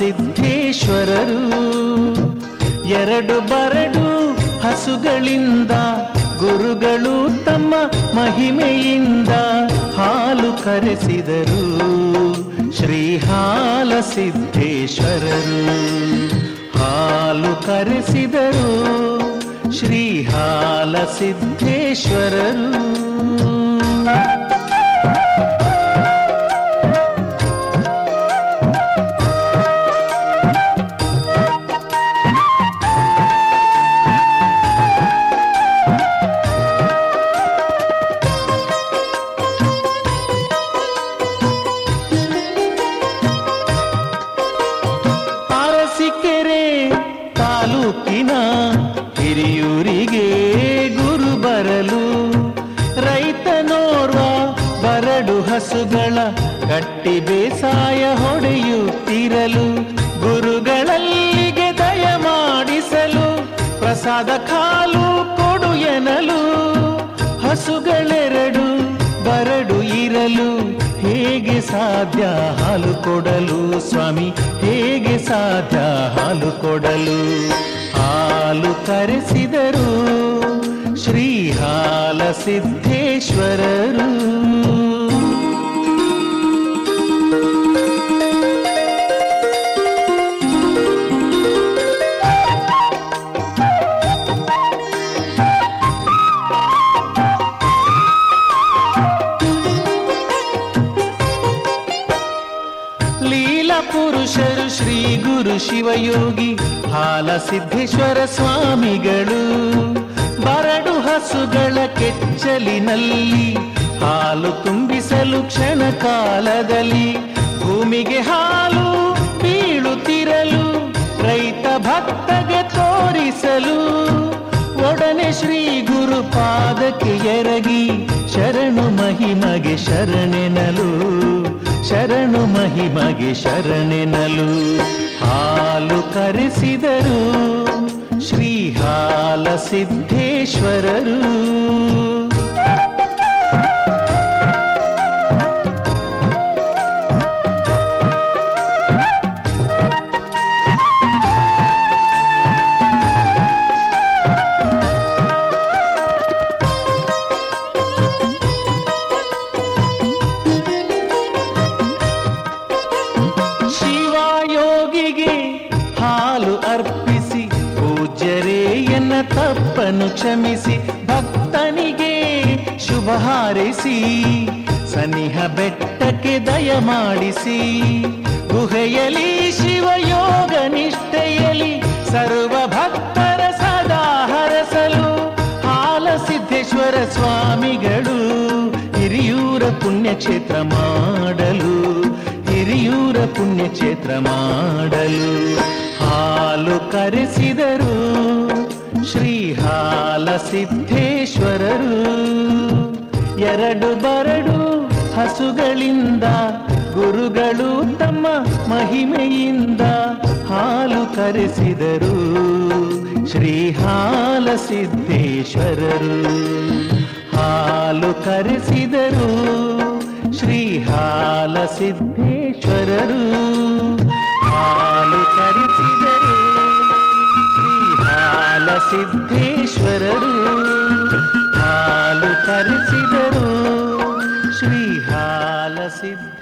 ಸಿದ್ಧೇಶ್ವರರು ಎರಡು ಬರಡು ಹಸುಗಳಿಂದ ಗುರುಗಳು ತಮ್ಮ ಮಹಿಮೆಯಿಂದ ಹಾಲು ಕರೆಸಿದರು ಶ್ರೀಹಾಲ ಸಿದ್ಧೇಶ್ವರರು ಹಾಲು ಕರೆಸಿದರು ಶ್ರೀಹಾಲ ಸಿದ್ಧೇಶ್ವರರು ಅರಸಿಕೆರೆ ತಾಲೂಕಿನ ಹಿರಿಯೂರಿಗೆ ಗುರು ಬರಲು ರೈತನೋರ್ವ ಬರಡು ಹಸುಗಳ ಕಟ್ಟಿ ಬೇಸಾಯ ಹೊಡೆಯುತ್ತಿರಲು ಗುರುಗಳಲ್ಲಿಗೆ ದಯ ಮಾಡಿಸಲು ಪ್ರಸಾದ ಕಾಲು ಕೊಡು ಎನಲು ಹಸುಗಳೆರಡು ಬರಡು ಇರಲು ಹೇಗೆ ಸಾಧ್ಯ ಹಾಲು ಕೊಡಲು ಸ್ವಾಮಿ ಹೇಗೆ ಸಾಧ್ಯ ಹಾಲು ಕೊಡಲು ಹಾಲು ಕರೆಸಿದರು ಶ್ರೀಹಾಲ ಸಿದ್ಧೇಶ್ವರರು ಲೀಲಾ ಪುರುಷರು ಶ್ರೀ ಗುರು ಶಿವಯೋಗಿ ಹಾಲ ಸಿದ್ಧೇಶ್ವರ ಸ್ವಾಮಿಗಳು ಬರಡು ಹಸುಗಳ ಕೆಚ್ಚಲಿನಲ್ಲಿ ಹಾಲು ತುಂಬಿಸಲು ಕ್ಷಣ ಕಾಲದಲ್ಲಿ ಭೂಮಿಗೆ ಹಾಲು ಬೀಳುತ್ತಿರಲು ರೈತ ಭಕ್ತಗೆ ತೋರಿಸಲು ಒಡನೆ ಶ್ರೀ ಗುರು ಪಾದಕ್ಕೆ ಎರಗಿ ಶರಣು ಮಹಿಮಗೆ ಶರಣೆನಲು ಶರಣು ಮಹಿಮಗೆ ಶರಣೆನಲು ಹಾಲು ಕರೆಸಿದರು ಶ್ರೀಹಾಲ ಸಿದ್ಧೇಶ್ವರರು ಶಿವಯೋಗಿಗೆ ಹಾಲು ಅರ್ಪಿಸಿ ಪೂಜ್ಯರೇ ಎನ್ನ ತಪ್ಪನ್ನು ಕ್ಷಮಿಸಿ ಭಕ್ತನಿಗೆ ಶುಭ ಹಾರೈಸಿ ಸನಿಹ ಬೆಟ್ಟಕ್ಕೆ ದಯ ಮಾಡಿಸಿ ಗುಹೆಯಲಿ ಶಿವಯೋಗ ನಿಷ್ಠೆಯಲಿ ಸರ್ವ ಭಕ್ತರ ಸದಾ ಹರಸಲು ಹಾಲ ಸಿದ್ಧೇಶ್ವರ ಸ್ವಾಮಿಗಳು ಹಿರಿಯೂರ ಪುಣ್ಯಕ್ಷೇತ್ರ ಮಾಡಲು ಹಿರಿಯೂರ ಪುಣ್ಯಕ್ಷೇತ್ರ ಮಾಡಲು ಹಾಲು ಕರೆಸಿದರು ಶ್ರೀಹಾಲ ಸಿದ್ಧೇಶ್ವರರು ಎರಡು ಬರಡು ಹಸುಗಳಿಂದ ಗುರುಗಳು ತಮ್ಮ ಮಹಿಮೆಯಿಂದ ಹಾಲು ಕರೆಸಿದರು ಶ್ರೀಹಾಲ ಸಿದ್ಧೇಶ್ವರರು ಹಾಲು ಕರೆಸಿದರು ಶ್ರೀಹಾಲ ಸಿದ್ಧೇಶ್ವರರು ಹಾಲು ಕರೆಸಿದರು ಶ್ರೀಹಾಲ ಸಿದ್ಧೇಶ್ವರರು ಹಾಲು ಕರೆಸಿದರು ಶ್ರೀಹಾಲ ಸಿದ್ಧ